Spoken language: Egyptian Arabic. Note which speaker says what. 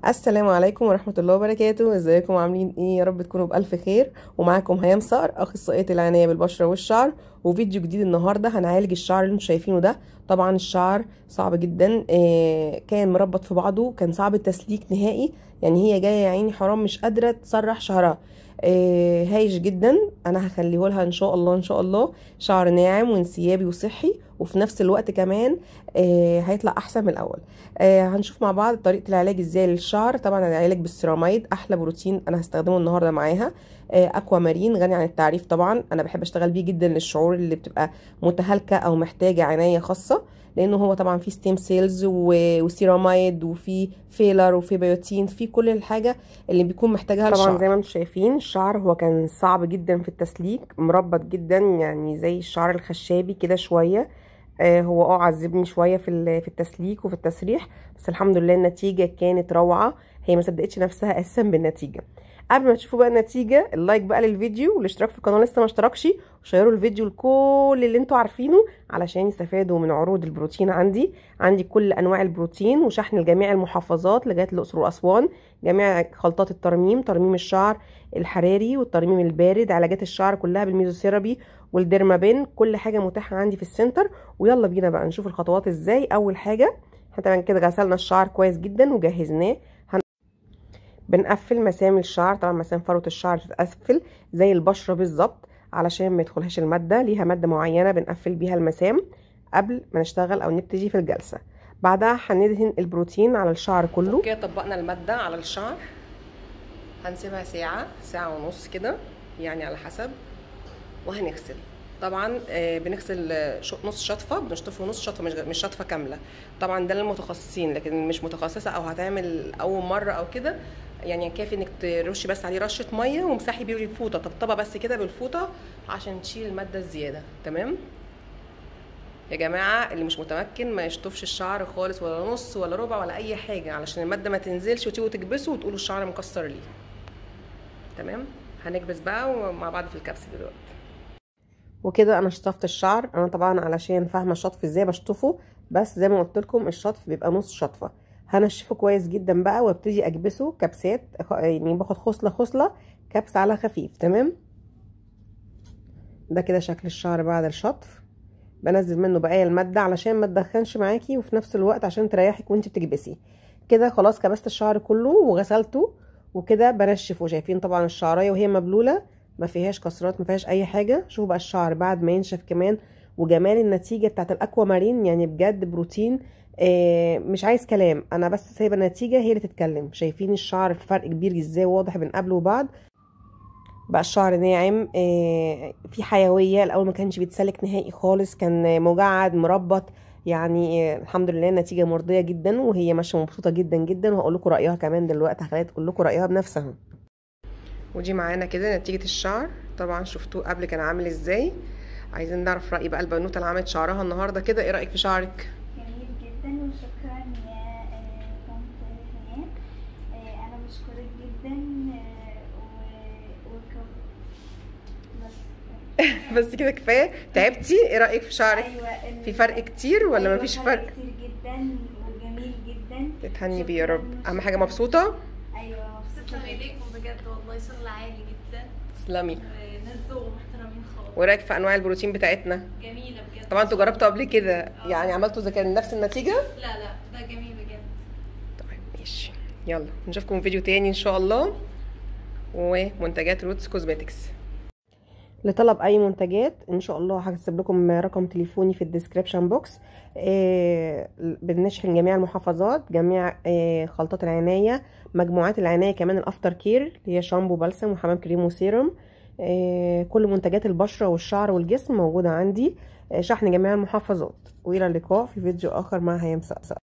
Speaker 1: السلام عليكم ورحمة الله وبركاته ازيكم عاملين ايه يا رب تكونوا بألف خير ومعاكم هيام صقر اخصائية العناية بالبشرة والشعر وفيديو جديد النهاردة هنعالج الشعر اللي انتم شايفينه ده طبعا الشعر صعب جدا آه كان مربط في بعضه كان صعب التسليك نهائي يعني هي جاية يا عيني حرام مش قادرة تسرح شعرها آه هايش جدا انا هخليه لها ان شاء الله ان شاء الله شعر ناعم وانسيابي وصحي وفي نفس الوقت كمان آه هيطلع احسن من الاول آه هنشوف مع بعض طريقه العلاج ازاي للشعر طبعا العلاج بالسيراميد احلى بروتين انا هستخدمه النهارده معاها آه اكوا مارين غني عن التعريف طبعا انا بحب اشتغل بيه جدا للشعور اللي بتبقى متهالكه او محتاجه عنايه خاصه لانه هو طبعا فيه ستيم سيلز وسيراميد وفي فيلر وفي بيوتين في كل الحاجه اللي بيكون محتاجها طبعا الشعر. زي ما انتم شايفين الشعر هو كان صعب جدا في التسليك مربط جدا يعني زي الشعر الخشابي كده شويه آه هو اه عذبني شويه في في التسليك وفي التسريح بس الحمد لله النتيجه كانت روعه هي ما صدقتش نفسها اساسا بالنتيجه قبل ما تشوفوا بقى النتيجه اللايك بقى للفيديو والاشتراك في القناه لسه ما اشتركش وشيروا الفيديو لكل اللي انتوا عارفينه علشان يستفادوا من عروض البروتين عندي عندي كل انواع البروتين وشحن لجميع المحافظات لغايه الاقصر واسوان جميع خلطات الترميم ترميم الشعر الحراري والترميم البارد علاجات الشعر كلها بالميزوثيرابي والديرمابين كل حاجه متاحه عندي في السنتر ويلا بينا بقى نشوف الخطوات ازاي اول حاجه احنا طبعا كده غسلنا الشعر كويس جدا وجهزناه هن... بنقفل مسام الشعر طبعا مسام فروه الشعر تتقفل زي البشره بالظبط علشان ما يدخلهاش الماده ليها ماده معينه بنقفل بيها المسام قبل ما نشتغل او نبتدي في الجلسه بعدها هندهن البروتين على الشعر كله كده طبقنا الماده على الشعر هنسيبها ساعه ساعه ونص كده يعني على حسب وهنغسل طبعا بنغسل نص شطفه بنشطفه نص شطفه مش مش شطفه كامله طبعا ده للمتخصصين لكن مش متخصصه او هتعمل اول مره او كده يعني كافي انك ترشي بس عليه رشه ميه ومسحي بيه الفوطه طبطبه بس كده بالفوطه عشان تشيل الماده الزياده تمام يا جماعه اللي مش متمكن ما يشطفش الشعر خالص ولا نص ولا ربع ولا اي حاجه علشان الماده ما تنزلش وتيجوا تكبسوا وتقولوا الشعر مكسر ليه تمام هنكبس بقى ومع بعض في الكبس دلوقتي وكده انا شطفت الشعر انا طبعا علشان فاهمه الشطف ازاي بشطفه بس زي ما قلت لكم الشطف بيبقى نص شطفه هنشفه كويس جدا بقى وابتدي اكبسه كبسات يعني باخد خصله خصله كبس على خفيف تمام ده كده شكل الشعر بعد الشطف بنزل منه بقايا الماده علشان ما تدخنش معاكي وفي نفس الوقت عشان تريحك وانت بتكبسي كده خلاص كبست الشعر كله وغسلته وكده بنشفه شايفين طبعا الشعرايه وهي مبلوله ما فيهاش كسرات ما فيهاش اي حاجه شوفوا بقى الشعر بعد ما ينشف كمان وجمال النتيجه بتاعت الاكوا مارين يعني بجد بروتين آه مش عايز كلام انا بس سايبه النتيجه هي اللي تتكلم شايفين الشعر الفرق كبير ازاي واضح بين قبل وبعد بقى الشعر ناعم آه في حيويه الاول ما كانش بيتسلك نهائي خالص كان مجعد مربط يعني الحمد لله النتيجه مرضيه جدا وهي ماشيه مبسوطه جدا جدا وهقول لكم رايها كمان دلوقتي هخليها تقول لكم رايها بنفسها ودي معانا كده نتيجه الشعر طبعا شفتوه قبل كان عامل ازاي عايزين نعرف راي بقى البنوته اللي عملت شعرها النهارده كده ايه رايك في شعرك
Speaker 2: جميل جدا وشكرا يا طنط هيام انا بشكرك جدا
Speaker 1: بس بس كده كفايه تعبتي ايه رايك في شعرك
Speaker 2: أيوة
Speaker 1: في فرق كتير ولا
Speaker 2: أيوة
Speaker 1: مفيش فرق
Speaker 2: كتير جدا وجميل جدا
Speaker 1: تتهني بيه يا رب اهم حاجه مبسوطه
Speaker 2: ايوه
Speaker 3: تسلم ايديكم بجد والله شغل عالي جدا
Speaker 1: تسلمي
Speaker 3: ناس ذوق محترمين خالص
Speaker 1: ورايك في انواع البروتين بتاعتنا
Speaker 3: جميله بجد
Speaker 1: طبعا انتوا جربتوا قبل كده يعني عملتوا اذا كان نفس النتيجه
Speaker 3: لا لا ده جميل بجد
Speaker 1: طيب ماشي يلا نشوفكم في فيديو تاني ان شاء الله ومنتجات روتس كوزمتكس لطلب اي منتجات ان شاء الله هكتب لكم رقم تليفوني في الديسكريبشن بوكس آه بنشحن جميع المحافظات جميع آه خلطات العنايه مجموعات العنايه كمان الافتر كير اللي هي شامبو بلسم وحمام كريم وسيروم آه كل منتجات البشره والشعر والجسم موجوده عندي شحن جميع المحافظات والى اللقاء في فيديو اخر مع هيام سقسق